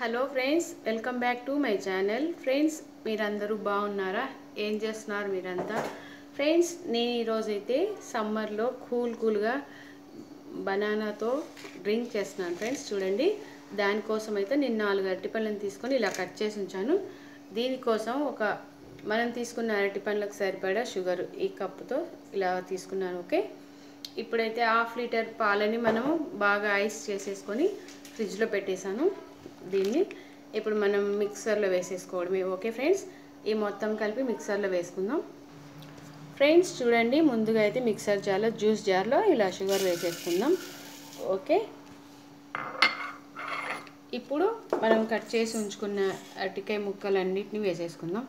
hello friends welcome back to my channel friends మీరందరూ బాగున్నారా ఏం చేస్తున్నారు మీరంతా ఫ్రెండ్స్ నేను ఈరోజైతే సమ్మర్లో కూల్ కూల్గా బనానాతో డ్రింక్ చేస్తున్నాను ఫ్రెండ్స్ చూడండి దానికోసం అయితే నేను నాలుగు అరటిపళ్ళని తీసుకొని ఇలా కట్ చేసి ఉంచాను దీనికోసం ఒక మనం తీసుకున్న అరటిపండ్లకు సరిపడా షుగర్ ఈ కప్పుతో ఇలా తీసుకున్నాను ఓకే ఇప్పుడైతే హాఫ్ లీటర్ పాలని మనము బాగా ఐస్ చేసేసుకొని ఫ్రిడ్జ్లో పెట్టేశాను దీన్ని ఇప్పుడు మనం మిక్సర్లో వేసేసుకోవడమే ఓకే ఫ్రెండ్స్ ఈ మొత్తం కలిపి మిక్సర్లో వేసుకుందాం ఫ్రెండ్స్ చూడండి ముందుగా అయితే మిక్సర్ జార్లో జ్యూస్ జార్లో ఇలా షుగర్ వేసేసుకుందాం ఓకే ఇప్పుడు మనం కట్ చేసి ఉంచుకున్న అరటికాయ ముక్కలన్నిటిని వేసేసుకుందాం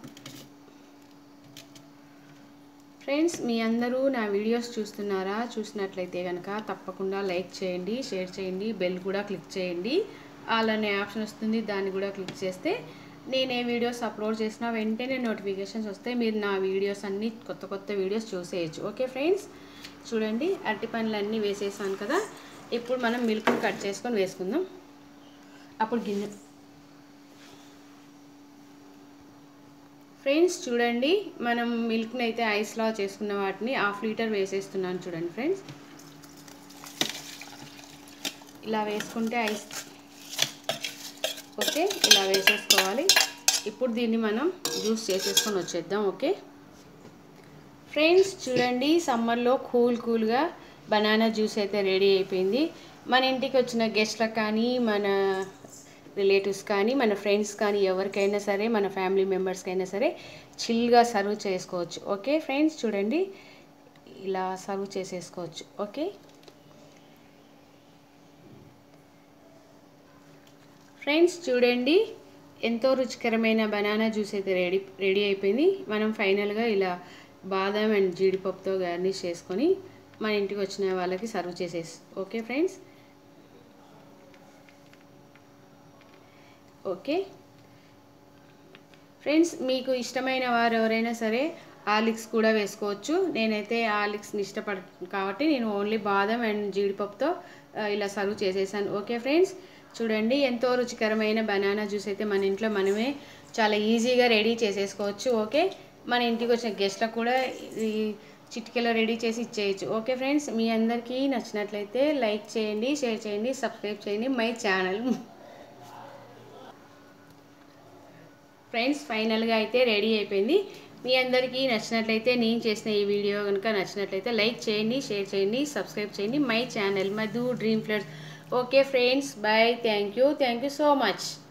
ఫ్రెండ్స్ మీ అందరూ నా వీడియోస్ చూస్తున్నారా చూసినట్లయితే కనుక తప్పకుండా లైక్ చేయండి షేర్ చేయండి బెల్ కూడా క్లిక్ చేయండి ఆల్ అనే ఆప్షన్ వస్తుంది దాన్ని కూడా క్లిక్ చేస్తే నేను ఏ వీడియోస్ అప్లోడ్ చేసినా వెంటనే నోటిఫికేషన్స్ వస్తాయి మీరు నా వీడియోస్ అన్నీ కొత్త కొత్త వీడియోస్ చూసేయచ్చు ఓకే ఫ్రెండ్స్ చూడండి అరటి పండ్లు అన్నీ వేసేసాను కదా ఇప్పుడు మనం మిల్క్ని కట్ చేసుకొని వేసుకుందాం అప్పుడు గిన్నె ఫ్రెండ్స్ చూడండి మనం మిల్క్ని అయితే ఐస్లా చేసుకున్న వాటిని హాఫ్ లీటర్ వేసేస్తున్నాను చూడండి ఫ్రెండ్స్ ఇలా వేసుకుంటే ఐస్ ఓకే ఇలా వేసేసుకోవాలి ఇప్పుడు దీన్ని మనం జ్యూస్ చేసేసుకొని వచ్చేద్దాం ఓకే ఫ్రెండ్స్ చూడండి సమ్మర్లో కూల్ కూల్గా బనానా జ్యూస్ అయితే రెడీ అయిపోయింది మన ఇంటికి వచ్చిన గెస్ట్లకు కానీ మన రిలేటివ్స్ కానీ మన ఫ్రెండ్స్ కానీ ఎవరికైనా సరే మన ఫ్యామిలీ మెంబర్స్కైనా సరే చిల్గా సర్వ్ చేసుకోవచ్చు ఓకే ఫ్రెండ్స్ చూడండి ఇలా సర్వ్ చేసేసుకోవచ్చు ఓకే ఫ్రెండ్స్ చూడండి ఎంతో రుచికరమైన బనానా జ్యూస్ అయితే రెడీ రెడీ అయిపోయింది మనం ఫైనల్గా ఇలా బాదం అండ్ జీడిపప్పుతో గార్నిష్ చేసుకొని మన ఇంటికి వచ్చిన వాళ్ళకి సర్వ్ చేసేసి ఓకే ఫ్రెండ్స్ ఓకే ఫ్రెండ్స్ మీకు ఇష్టమైన వారు ఎవరైనా సరే ఆలిక్స్ కూడా వేసుకోవచ్చు నేనైతే ఆలిక్స్ని ఇష్టపడ కాబట్టి నేను ఓన్లీ బాదం అండ్ జీడిపప్పుతో ఇలా సర్వ్ చేసేసాను ఓకే ఫ్రెండ్స్ చూడండి ఎంతో రుచికరమైన బనానా జ్యూస్ అయితే మన ఇంట్లో మనమే చాలా ఈజీగా రెడీ చేసేసుకోవచ్చు ఓకే మన ఇంటికి వచ్చిన గెస్ట్లకు కూడా ఈ చిటికెలో రెడీ చేసి ఇచ్చేయచ్చు ఓకే ఫ్రెండ్స్ మీ అందరికీ నచ్చినట్లయితే లైక్ చేయండి షేర్ చేయండి సబ్స్క్రైబ్ చేయండి మై ఛానల్ ఫ్రెండ్స్ ఫైనల్గా అయితే రెడీ అయిపోయింది మీ అందరికీ నచ్చినట్లయితే నేను చేసిన ఈ వీడియో కనుక నచ్చినట్లయితే లైక్ చేయండి షేర్ చేయండి సబ్స్క్రైబ్ చేయండి my channel Madhu dream floods okay friends bye thank you thank you so much